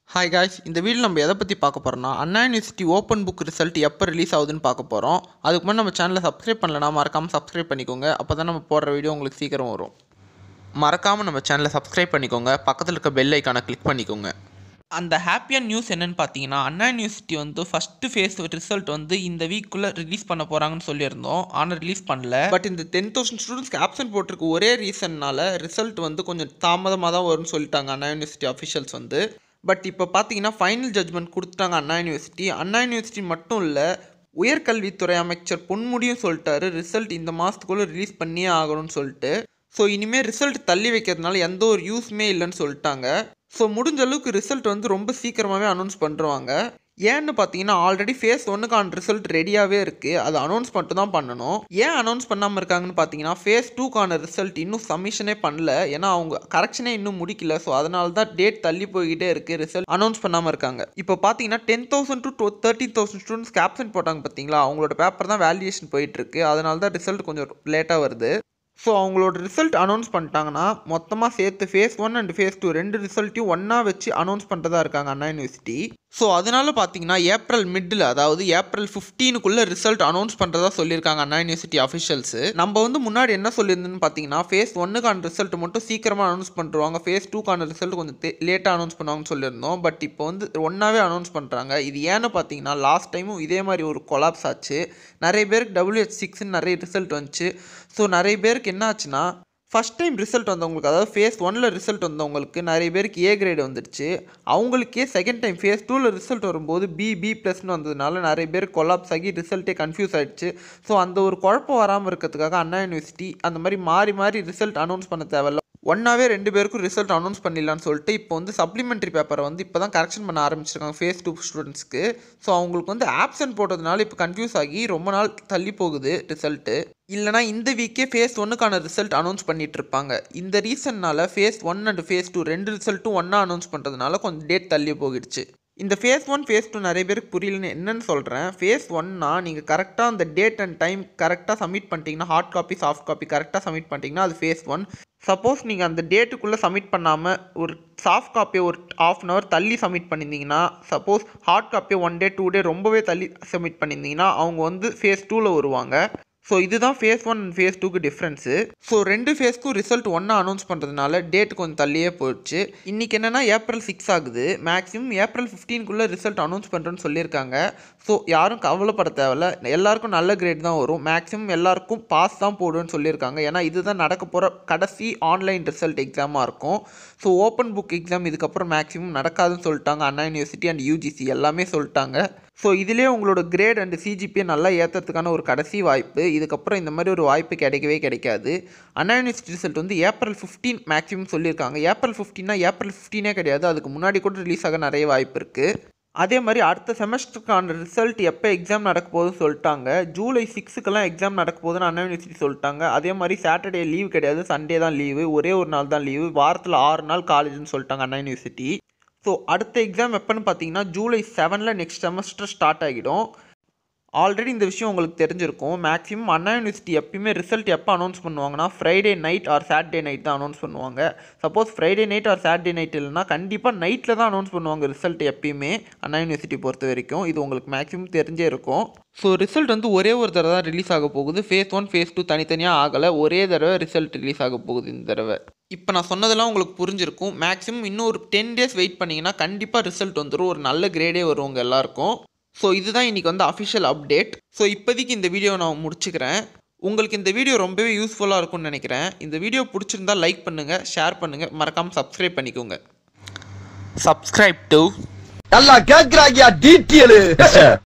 hi guys இந்த video நம்ம எதை பற்றி பார்க்க போகிறோம்னா Anna university open book result எப்போ ரிலீஸ் ஆகுதுன்னு பார்க்க போகிறோம் அதுக்கு முன்னாடி நம்ம சேனலை சப்ஸ்கிரைப் பண்ணலனா மறக்காமல் சப்ஸ்கிரைப் பண்ணிக்கோங்க அப்போ தான் நம்ம போடுற வீடியோ உங்களுக்கு சீக்கிரம் வரும் மறக்காமல் நம்ம சேனலை சப்ஸ்கிரைப் பண்ணிக்கோங்க பக்கத்தில் இருக்க பெல் ஐக்கானை கிளிக் பண்ணிக்கோங்க அந்த ஹாப்பியான நியூஸ் என்னன்னு பார்த்தீங்கன்னா அண்ணா யூனிவர்சிட்டி வந்து ஃபஸ்ட்டு ஃபேஸ் ரிசல்ட் வந்து இந்த வீக்குள்ளே ரிலீஸ் பண்ண போகிறாங்கன்னு சொல்லியிருந்தோம் ஆனால் ரிலீஸ் பண்ணல பட் இந்த டென் தௌசண்ட் ஸ்டூடெண்ட்ஸ்க்கு ஆப்சன்ட் போட்டிருக்க ஒரே ரீசன்னால ரிசல்ட் வந்து கொஞ்சம் தாமதமாக தான் வரும்னு சொல்லிட்டாங்க அண்ணா யூனிவர்சிட்டி அஃபிஷியல்ஸ் வந்து பட் இப்போ பார்த்தீங்கன்னா ஃபைனல் ஜட்மெண்ட் கொடுத்துட்டாங்க அண்ணா யூனிவர்சிட்டி அண்ணா யூனிவர்சிட்டி மட்டும் இல்லை உயர்கல்வித்துறை அமைச்சர் பொன்முடியும் சொல்லிட்டாரு ரிசல்ட் இந்த மாதத்துக்குள்ளே ரிலீஸ் பண்ணியே ஆகணும்னு சொல்லிட்டு ஸோ இனிமேல் ரிசல்ட் தள்ளி வைக்கிறதுனால எந்த ஒரு யூஸுமே இல்லைன்னு சொல்லிட்டாங்க ஸோ முடிஞ்ச அளவுக்கு ரிசல்ட் வந்து ரொம்ப சீக்கிரமாகவே அனௌன்ஸ் பண்ணுறாங்க ஏன்னு பார்த்தீங்கன்னா ஆல்ரெடி ஃபேஸ் ஒன்றுக்கான ரிசல்ட் ரெடியாகவே இருக்குது அதை அனௌன்ஸ் மட்டும் தான் பண்ணணும் ஏன் அனௌன்ஸ் பண்ணாமல் இருக்காங்கன்னு பார்த்தீங்கன்னா ஃபேஸ் டூக்கான ரிசல்ட் இன்னும் சப்மிஷனே பண்ணல ஏன்னா அவங்க கரெக்ஷனே இன்னும் முடிக்கல ஸோ அதனால தான் டேட் தள்ளி போய்கிட்டே இருக்குது ரிசல்ட் அனௌன்ஸ் பண்ணாமல் இருக்காங்க இப்போ பார்த்தீங்கன்னா ten thousand to thirteen thousand ஸ்டூடெண்ட்ஸ்க்கு ஆப்சென்ட் போட்டாங்க பார்த்தீங்களா அவங்களோட பேப்பர் தான் வேல்யூஷன் போயிட்டு இருக்கு அதனால தான் ரிசல்ட் கொஞ்சம் லேட்டாக வருது ஸோ அவங்களோட ரிசல்ட் அனௌன்ஸ் பண்ணிட்டாங்கன்னா மொத்தமாக சேர்த்து phase one and phase two ரெண்டு ரிசல்ட்டையும் ஒன்றா வச்சு அனௌன்ஸ் பண்ணுறதா இருக்காங்க அண்ணா யூனிவர்சிட்டி ஸோ அதனால பார்த்தீங்கன்னா ஏப்ரல் மிட்டில் அதாவது ஏப்ரல் ஃபிஃப்டீனுக்குள்ளே ரிசல்ட் அனௌன்ஸ் பண்ணுறதா சொல்லியிருக்காங்க அண்ணா யூனிவர்சிட்டி அஃபிஷியல்ஸு நம்ம வந்து முன்னாடி என்ன சொல்லியிருந்தோன்னு பார்த்தீங்கன்னா ஃபேஸ் ஒன்னுக்கான ரிசல்ட் மட்டும் சீக்கிரமாக அனௌன்ஸ் பண்ணுவாங்க ஃபேஸ் டூக்கான ரிசல்ட் கொஞ்சம் லேட்டாக அனௌன்ஸ் பண்ணுவாங்கன்னு சொல்லியிருந்தோம் பட் இப்போ வந்து ஒன்றாவே அனௌன்ஸ் பண்ணுறாங்க இது ஏன்னு பார்த்தீங்கன்னா லாஸ்ட் டைமும் இதே மாதிரி ஒரு கொலாப்ஸ் ஆச்சு நிறைய பேருக்கு டபிள்யூஹெச் சிக்ஸ்னு நிறைய ரிசல்ட் வந்துச்சு ஸோ நிறைய பேருக்கு என்ன ஆச்சுன்னா ஃபஸ்ட் டைம் ரிசல்ட் வந்தவங்களுக்கு அதாவது ஃபேஸ் ஒனில் ரிசல்ட் வந்தவங்களுக்கு நிறைய பேருக்கு ஏ கிரேடு வந்துடுச்சு அவங்களுக்கே செகண்ட் டைம் ஃபேஸ் டூவில் ரிசல்ட் வரும்போது பி பி ப்ளஸ்னு வந்ததுனால நிறைய பேர் கொலாப்ஸ் ஆகி ரிசல்ட்டே கன்ஃபியூஸ் ஆகிடுச்சு ஸோ அந்த ஒரு குழப்பம் வராமல் இருக்கிறதுக்காக அண்ணா யூனிவர்சிட்டி அந்த மாதிரி மாறி மாறி ரிசல்ட் அனௌன்ஸ் பண்ண தேவையில்ல ஒன்றாவே ரெண்டு பேருக்கும் ரிசல்ட் அனௌன்ஸ் பண்ணிடலான்னு சொல்லிட்டு இப்போ வந்து சப்ளிமெண்ட்ரி பேப்பரை வந்து இப்போ தான் கரெக்ஷன் பண்ண ஆரம்பிச்சிருக்காங்க ஃபேஸ் டூ ஸ்டூடெண்ட்ஸ்க்கு ஸோ அவங்களுக்கு வந்து ஆப்சன்ட் போட்டதுனால இப்போ கன்ஃபியூஸ் ஆகி ரொம்ப நாள் தள்ளி போகுது ரிசல்ட்டு இல்லைனா இந்த வீக்கே ஃபேஸ் ஒன்னுக்கான ரிசல்ட் அனௌன்ஸ் பண்ணிட்டு இருப்பாங்க இந்த ரீசன்னால phase one and phase two ரெண்டு ரிசல்ட்டும் ஒன்றா அனௌன்ஸ் பண்ணுறதுனால கொஞ்சம் டேட் தள்ளி போயிடுச்சு இந்த ஃபேஸ் ஒன் ஃபேஸ் டூ நிறைய பேருக்கு புரியலன்னு என்னன்னு சொல்கிறேன் ஃபேஸ் ஒன்னா நீங்கள் கரெக்டாக அந்த டேட் அண்ட் டைம் கரெக்டாக சப்மிட் பண்ணிட்டீங்கன்னா ஹார்ட் காப்பி சாஃப்ட் காப்பி கரெக்டாக சப்மிட் பண்ணிட்டீங்கன்னா அது ஃபேஸ் ஒன் சப்போஸ் நீங்கள் அந்த டேட்டுக்குள்ளே சப்மிட் பண்ணாமல் ஒரு சாஃப்ட் காப்பியை ஒரு ஆஃப் அன் ஹவர் தள்ளி சப்மிட் பண்ணியிருந்தீங்கன்னா சப்போஸ் ஹார்ட் காப்பியை ஒன் டே டூ டே ரொம்பவே தள்ளி சப்மிட் பண்ணியிருந்தீங்கன்னா அவங்க வந்து ஃபேஸ் டூவில் வருவாங்க ஸோ இதுதான் ஃபேஸ் ஒன் அண்ட் ஃபேஸ் டூக்கு டிஃப்ரென்ஸு ஸோ ரெண்டு ஃபேஸ்க்கும் ரிசல்ட் ஒன்றா அனௌன்ஸ் பண்ணுறதுனால டேட் கொஞ்சம் தள்ளியே போயிடுச்சு இன்றைக்கி என்னென்னா ஏப்ரல் சிக்ஸ் ஆகுது மேக்ஸிமம் ஏப்ரல் ஃபிஃப்டீனுக்குள்ளே ரிசல்ட் அனௌன்ஸ் பண்ணுறேன்னு சொல்லியிருக்காங்க ஸோ யாரும் கவலைப்பட தேவையில்ல எல்லாருக்கும் நல்ல கிரேட் தான் வரும் மேக்ஸிமம் எல்லாருக்கும் பாஸ் தான் போடுவேன்னு சொல்லியிருக்காங்க ஏன்னா இதுதான் நடக்க போகிற கடைசி ஆன்லைன் ரிசல்ட் எக்ஸாமாக இருக்கும் ஸோ ஓப்பன் புக் எக்ஸாம் இதுக்கப்புறம் மேக்ஸிமம் நடக்காதுன்னு சொல்லிட்டாங்க அண்ணா யூனிவர்சிட்டி அண்ட் யூஜிசி எல்லாமே சொல்லிட்டாங்க ஸோ இதிலே உங்களோட கிரேட் அண்ட் சிஜிபியை நல்லா ஏற்றுறதுக்கான ஒரு கடைசி வாய்ப்பு இதுக்கப்புறம் இந்த மாதிரி ஒரு வாய்ப்பு கிடைக்கவே கிடைக்காது அண்ணா யூனிவர்சிட்டி ரிசல்ட் வந்து ஏப்ரல் ஃபிஃப்டீன் மேக்ஸிமம் சொல்லியிருக்காங்க ஏப்ரல் ஃபிஃப்டீன்னா ஏப்ரல் ஃபிஃப்டீனே கிடையாது அதுக்கு முன்னாடி கூட ரிலீஸ் ஆக நிறைய வாய்ப்பு இருக்குது அதே மாதிரி அடுத்த செமஸ்டருக்கான ரிசல்ட் எப்போ எக்ஸாம் நடக்க போகுதுன்னு சொல்லிட்டாங்க ஜூலை சிக்ஸுக்கெல்லாம் எக்ஸாம் நடக்க போகுதுன்னு அண்ணா யூனிவர்சிட்டி சொல்லிட்டாங்க அதே மாதிரி சாட்டர்டே லீவ் கிடையாது சண்டே தான் லீவு ஒரே ஒரு நாள் தான் லீவு வாரத்தில் ஆறு நாள் காலேஜ்னு சொல்லிட்டாங்க அண்ணா யூனிவர்சிட்டி ஸோ அடுத்த எக்ஸாம் எப்போன்னு பார்த்தீங்கன்னா ஜூலை செவனில் நெக்ஸ்ட் செமஸ்டர் ஸ்டார்ட் ஆகிடும் ஆல்ரெடி இந்த விஷயம் உங்களுக்கு தெரிஞ்சிருக்கும் மேக்ஸிமம் அண்ணா யூனிவர்சிட்டி எப்பயுமே ரிசல்ட் எப்போ அனௌன்ஸ் பண்ணுவாங்கன்னா Friday night or Saturday night தான் அனௌன்ஸ் பண்ணுவாங்க suppose Friday night or Saturday night இல்லைனா கண்டிப்பாக நைட்டில் தான் அனௌன்ஸ் பண்ணுவாங்க ரிசல்ட் எப்பயுமே அண்ணா யூனிவர்சிட்டி பொறுத்த வரைக்கும் இது உங்களுக்கு மேக்ஸிமம் தெரிஞ்சே இருக்கும் ஸோ ரிசல்ட் வந்து ஒரே ஒரு தடவை தான் ரிலீஸ் ஆக போகுது ஃபேஸ் ஒன் ஃபேஸ் டூ தனித்தனியாக ஆகலை ஒரே தடவை ரிசல்ட் ரிலீஸ் ஆக போகுது இந்த தடவை இப்போ நான் சொன்னதெல்லாம் உங்களுக்கு புரிஞ்சிருக்கும் மேக்ஸிமம் இன்னும் ஒரு டென் டேஸ் வெயிட் பண்ணிங்கன்னா கண்டிப்பாக ரிசல்ட் வந்துடும் ஒரு நல்ல கிரேடே வரும் உங்கள் எல்லாருக்கும் ஸோ இதுதான் இன்றைக்கி வந்து அஃபிஷியல் அப்டேட் ஸோ இப்போதைக்கு இந்த வீடியோவை நான் முடிச்சுக்கிறேன் உங்களுக்கு இந்த வீடியோ ரொம்பவே யூஸ்ஃபுல்லாக இருக்கும்னு நினைக்கிறேன் இந்த வீடியோ பிடிச்சிருந்தா லைக் பண்ணுங்கள் ஷேர் பண்ணுங்கள் மறக்காமல் சப்ஸ்கிரைப் பண்ணிக்கோங்க சப்ஸ்கிரைப் டு நல்லா கேக்குறாங்கயா டீட்டெயிலு